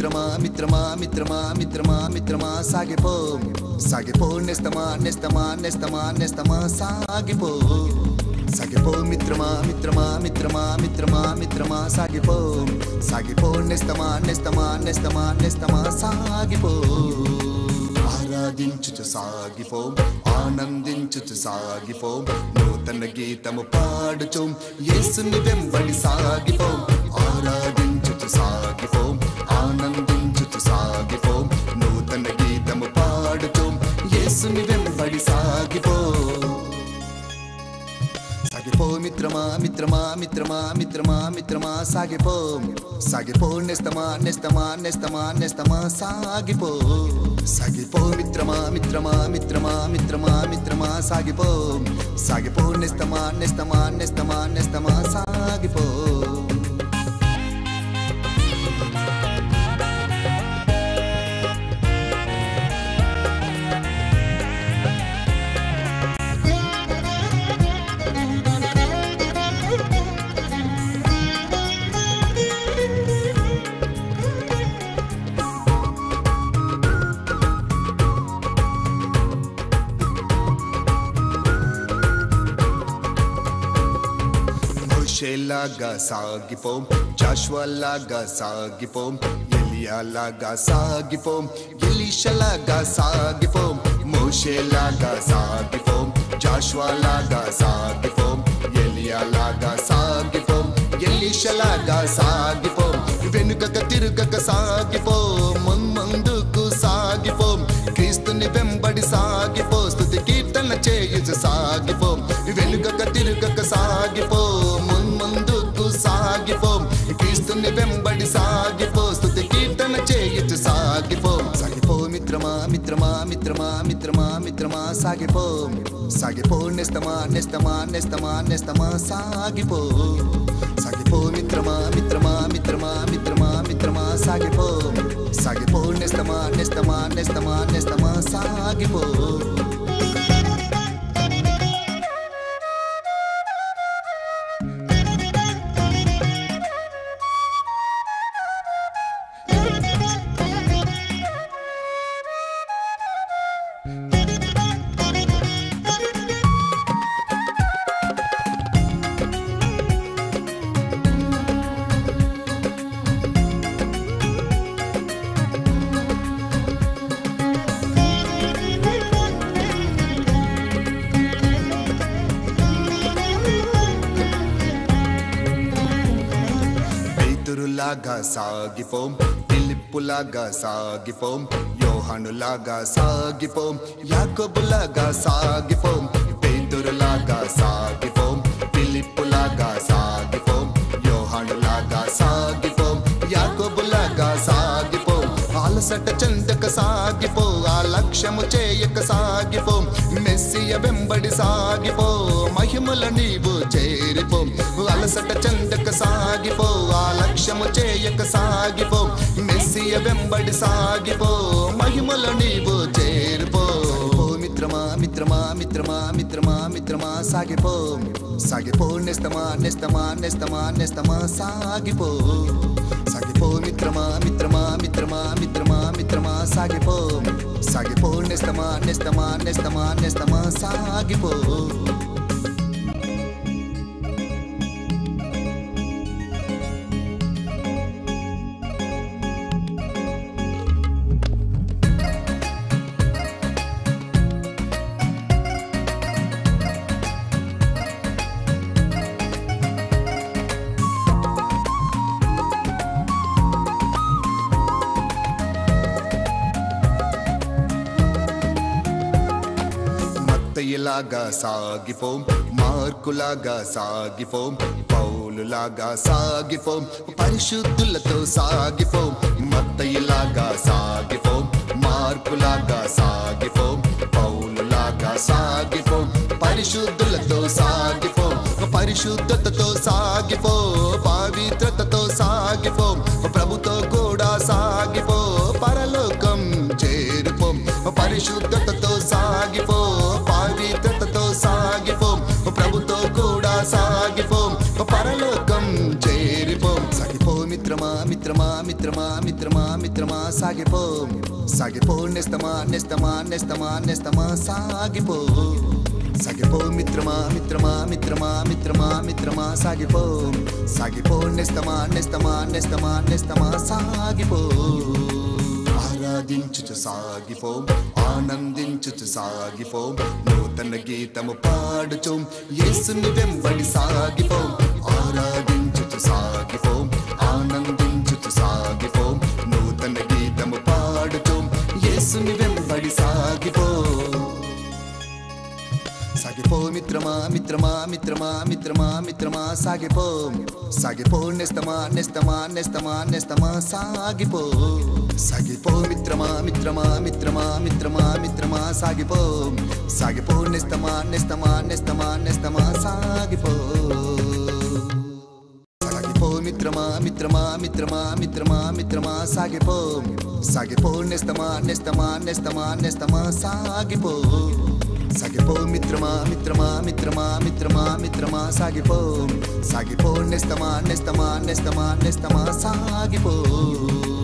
మిత్రమా మిత్రమా మిత్రమా మిత్రమా మిత్రమా సాగిపో సాగిపో నెస్తమా నెస్తమా నెస్తమా నెస్తమా సాగిపో సాగిపో మిత్రమా మిత్రమా మిత్రమా మిత్రమా మిత్రమా సాగిపో సాగిపో నెస్తమా నెస్తమా నెస్తమా నెస్తమా సాగిపో ఆరాధించుచు సాగిపో ఆనందించుచు సాగిపో నూతన గీతము పాడుచు యేసుని వెంబడి సాగిపో ఆరాధించుచు సాగిపో ఆనందించుచు సాగిపో నూతన గీతము పాడుచు యేసుని వెంబడి సాగిపో సాగిపో మిత్రమా మిత్రమా మిత్రమా మిత్రమా మిత్రమా సాగిపో సాగిపో నెస్తమా నెస్తమా నెస్తమా నెస్తమా సాగిపో సాగిపో మిత్రమా మిత్రమా మిత్రమా మిత్రమా మిత్రమా సాగిపో సాగిపో నెస్తమా నెస్తమా నెస్తమా నెస్తమా సాగిపో మోషేలాగా సాగిపోం జాష్వాలాగా సాగిపోం ఎలియాలాగా సాగిపోం ఎలీషలాగా సాగిపోం మోషేలాగా సాగిపోం జాష్వాలాగా సాగిపోం ఎలియాలాగా సాగిపోం ఎలీషలాగా సాగిపోం వెనుకక తిరుగక సాగిపో ముందుకు సాగిపోం క్రీస్తుని వెంబడి సాగిపో స్థుతి కీర్తన చేయుచు సాగిపో వెనుకక తిరుగక సాగిపో ముందుకు సాగిపో క్రీస్తుని వెంబడి సాగిపో స్థుతి కీర్తన చేయుచు సాగిపో సాగిపో మిత్రమా మిత్రమా మిత్రమా మిత్రమా మిత్రమా సాగిపో సాగిపో నెస్తమా నెస్తమా నెస్తమా నెస్తమా సాగిపో సాగిపో మిత్రమా మిత్రమా మిత్రమా మిత్రమా మిత్రమా సాగిపో సాగిపో నెస్తమా నెస్తమా నెస్తమా నెస్తమా సాగిపో పేతురులాగా సాగిపోం పిలిప్పులాగా సాగిపోం యోహానులాగా సాగిపోం యాకోబులాగా సాగిపోం పేతురులాగా సాగిపోం పిలిప్పులాగా సాగిపోం యోహానులాగా సాగిపోం యాకోబులాగా సాగిపోం అలసట చెందక సాగిపో ఆ లక్ష్యము చేయక సాగిపో మెస్సియ వెంబడి సాగిపో మహిమల నీవు చేరిపో అలసట చెందక సాగిపో ఆ లక్ష్యము చేయక సాగిపో మెస్సియ వెంబడి సాగిపో మహిమల నీవు చేరిపో సాగిపో మిత్రమా మిత్రమా మిత్రమా మిత్రమా మిత్రమా సాగిపో సాగిపో నెస్తమా నెస్తమా నెస్తమా నెస్తమా సాగిపో సాగిపో మిత్రమా మిత్రమా మిత్రమా మిత్రమా మిత్రమా సాగిపో సాగిపో నెస్తమా నెస్తమా నెస్తమా నెస్తమా సాగిపో మత్తయిలాగా సాగిపోం మార్కులాగా సాగిపోం పౌలులాగా సాగిపోం పరిశుద్ధులతో సాగిపోం మత్తయిలాగా సాగిపోం మార్కులాగా సాగిపోం పౌలులాగా సాగిపోం పరిశుద్ధులతో సాగిపోం పరిశుద్ధతతో సాగిపో పవిత్రతతో సాగిపో ప్రభుతో కూడా సాగిపో పరలోకం చేరుపోం పరిశుద్ధతతో సాగిపో పవిత్రతతో సాగిపో ప్రభుతో కూడా సాగిపో పరలోకం చేరిపోం సాగిపో మిత్రమా మిత్రమా మిత్రమా మిత్రమా మిత్రమా సాగిపో సాగిపో నెస్తమా నెస్తమా నెస్తమా నెస్తమా సాగిపో సాగిపో మిత్రమా మిత్రమా మిత్రమా మిత్రమా మిత్రమా సాగిపో సాగిపో నెస్తమా నెస్తమా నెస్తమా నెస్తమా సాగిపో ఆరాధించుచు సాగిపోం ఆనందించుచు సాగిపోం నూతన గీతము పాడుచు యేసుని వెంబడి సాగిపోం ఆరాధించుచు సాగిపోం ఆనందించుచు సాగిపోం నూతన గీతము పాడుచు యేసుని వెంబడి సాగిపోం సాగిపో మిత్రమా మిత్రమా మిత్రమా మిత్రమా మిత్రమా సాగిపో సాగిపో నెస్తమా నెస్తమా నెస్తమా నెస్తమా సాగిపో సాగిపో మిత్రమా మిత్రమా మిత్రమా మిత్రమా మిత్రమా సాగిపో సాగిపో నెస్తమా నెస్తమా నెస్తమా నెస్తమా సాగిపో సాగిపో మిత్రమా మిత్రమా మిత్రమా మిత్రమా మిత్రమా సాగిపో సాగిపో నెస్తమా నెస్తమా నెస్తమా నెస్తమా సాగిపో సాగిపో మిత్రమా మిత్రమా మిత్రమా మిత్రమా మిత్రమా సాగిపో సాగిపో నెస్తమా నెస్తమా నెస్తమా నెస్తమా సాగిపో